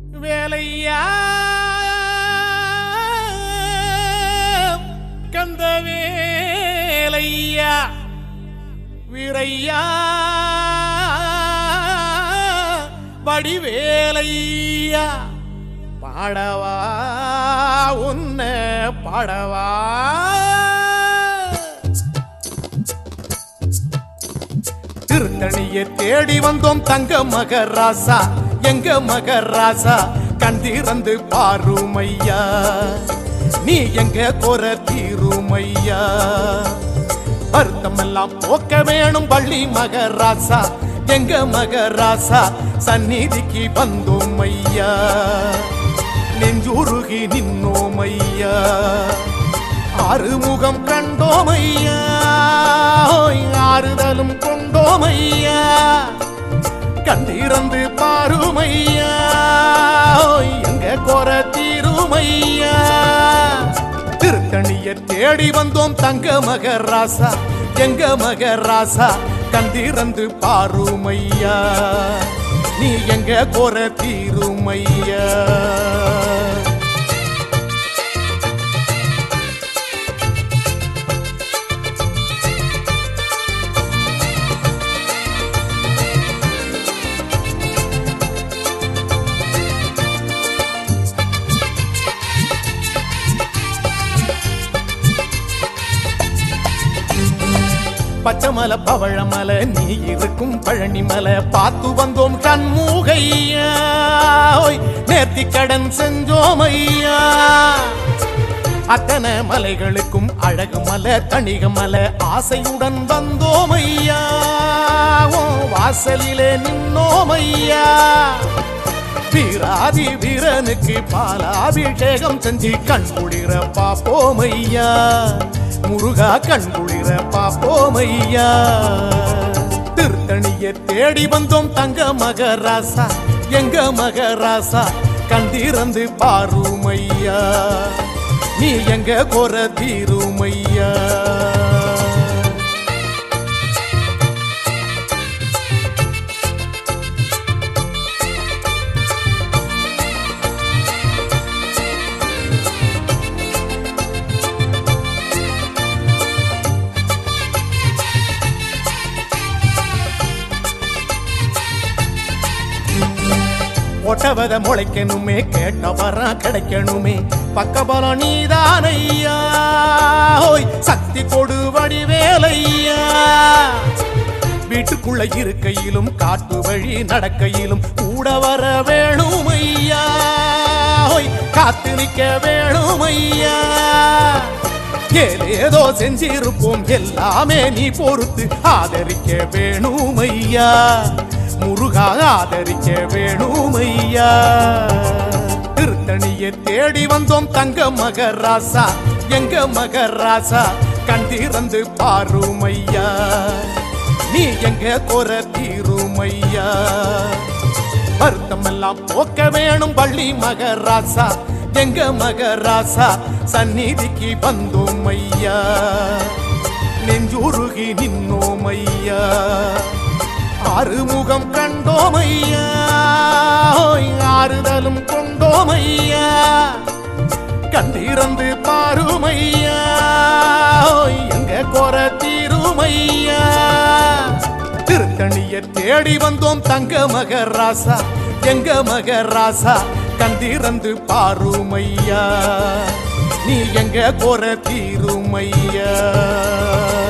வேலையா கந்த வேலையா வீரையா வடிவேலையா பாடவா உன்ன பாடவா திருத்தணியை தேடி வந்தோம் தங்க மகராசா எங்க மகராசா கண் திறந்து பாருமையா நீ எங்க குற தீருமையா வருத்தமெல்லாம் போக்க வேணும் பள்ளி மகராசா எங்க மகராசா சந்நிதிக்கு வந்தோம் ஐயா நெஞ்சுருகி நின்னோம் ஐயா ஆறுமுகம் கண்டோம் ஐயா ஓய், ஆறுதலும் கொண்டோம் ஐயா கண்டிறந்து பாருமையா ஓய், எங்க குற தீருமையா திருத்தணிய தேடி வந்தோம் தங்க மகராசா எங்க மகராசா கண்டிறந்து பாருமையா நீ எங்க குற தீருமையா பச்சைமலை பவழமலை நீ இருக்கும் பழனிமலை பார்த்து வந்தோம் கண்மூகையா ஓய், நேர்த்தி கடன் செஞ்சோம் ஐயா அத்தனை மலைகளுக்கும் அழகு மலை தணிக மலை ஆசையுடன் வந்தோம் ஐயா ஓ வாசலிலே நின்னோம் ஐயா வீராதி வீரனுக்கு பாலாபிஷேகம் செஞ்சு கண் குளிர பாப்போம் ஐயா முருகா கண் குளிர பாப்போம் ஐயா திருத்தணிய தேடி வந்தோம் தங்க மகராசா எங்க மகராசா கண் திறந்து பாருமையா நீ எங்க குற தீருமையா ஒட்டவத முளைக்கணுமே கேட்ட வரம் கிடைக்கணுமே பக்கபலம் நீதானையா ஓய் சக்தி கொடு வடிவேலையா வீட்டுக்குள்ள இருக்கையிலும் காட்டு வழி நடக்கையிலும் கூட வர வேணுமையா ஓய் காத்து நிக்க வேணுமையா ஏதேதோ செஞ்சிருப்போம் எல்லாமே நீ பொறுத்து ஆதரிக்க வேணுமையா முருகா ஆதரிக்க வேணுமையா திருத்தணியை தேடி வந்தோம் தங்க மகராசா எங்க மகராசா கண் திறந்து பாருமையா நீ எங்க குற தீருமையா வருத்தம் எல்லாம் போக்க வேணும் பள்ளி மகராசா எங்க மகராசா சந்நிதிக்கு வந்தோம் ஐயா நெஞ்சுருகி நின்னோம் ஐயா ஆறுமுகம் கண்டோம் ஐயா ஓய், ஆறுதலும் கொண்டோம் ஐயா கண்டிறந்து பாருமையா ஓய், எங்க குற தீருமையா திருத்தணிய தேடி வந்தோம் தங்க மகராசா எங்க மகராசா கண்டிறந்து பாருமையா நீ எங்க குற தீருமையா